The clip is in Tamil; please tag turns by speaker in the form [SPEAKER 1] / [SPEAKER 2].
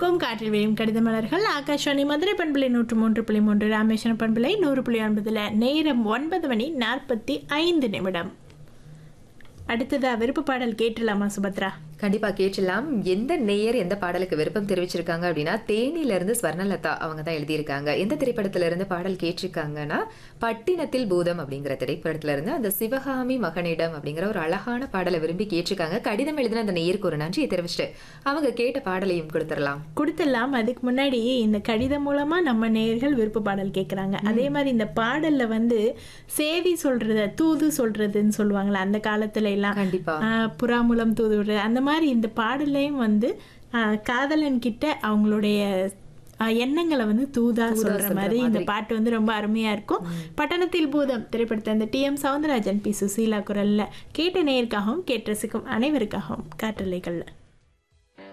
[SPEAKER 1] இணைந்திருக்கும் காற்றில் விழும் கடித மலர்கள் ஆகாஷவாணி மதுரை பண்பலை நூற்று மூன்று புள்ளி மூன்று ராமேஸ்வரம் பண்பலை நூறு புள்ளி ஒன்பதுல நேரம் ஒன்பது மணி நாற்பத்தி ஐந்து நிமிடம் அடுத்ததா விருப்ப பாடல் கேட்டுலாமா சுபத்ரா
[SPEAKER 2] கண்டிப்பா கேட்கலாம் எந்த நேயர் எந்த பாடலுக்கு விருப்பம் தெரிவிச்சிருக்காங்க அப்படின்னா தேனில இருந்து ஸ்வர்ணலதா அவங்க தான் எழுதியிருக்காங்க எந்த திரைப்படத்துல இருந்து பாடல் கேட்டிருக்காங்கன்னா பட்டினத்தில் பூதம் அப்படிங்கிற திரைப்படத்துல இருந்து அந்த சிவகாமி மகனிடம் அப்படிங்கிற ஒரு அழகான பாடலை விரும்பி கேட்டிருக்காங்க கடிதம் எழுதின அந்த நேயருக்கு ஒரு நன்றியை தெரிவிச்சுட்டு அவங்க கேட்ட பாடலையும் கொடுத்துடலாம்
[SPEAKER 1] கொடுத்துடலாம் அதுக்கு முன்னாடி இந்த கடிதம் மூலமா நம்ம நேயர்கள் விருப்ப பாடல் கேட்குறாங்க அதே மாதிரி இந்த பாடல்ல வந்து சேதி சொல்றது தூது சொல்றதுன்னு சொல்லுவாங்களா அந்த காலத்துல எல்லாம்
[SPEAKER 2] கண்டிப்பா
[SPEAKER 1] ஆஹ் புறா மூலம் தூது விடுறது அந்த மாதிரி இந்த பாடல்லையும் வந்து ஆஹ் காதலன் கிட்ட அவங்களுடைய ஆஹ் எண்ணங்களை வந்து தூதா சொல்ற மாதிரி இந்த பாட்டு வந்து ரொம்ப அருமையா இருக்கும் பட்டணத்தில் பூதம் திரைப்படத்தை அந்த T M Soundararajan P Susheela குரல்ல கேட்ட நேயருக்காகவும் கேட்டு ரசிக்கும் அனைவருக்காகவும் காற்றலைகள்ல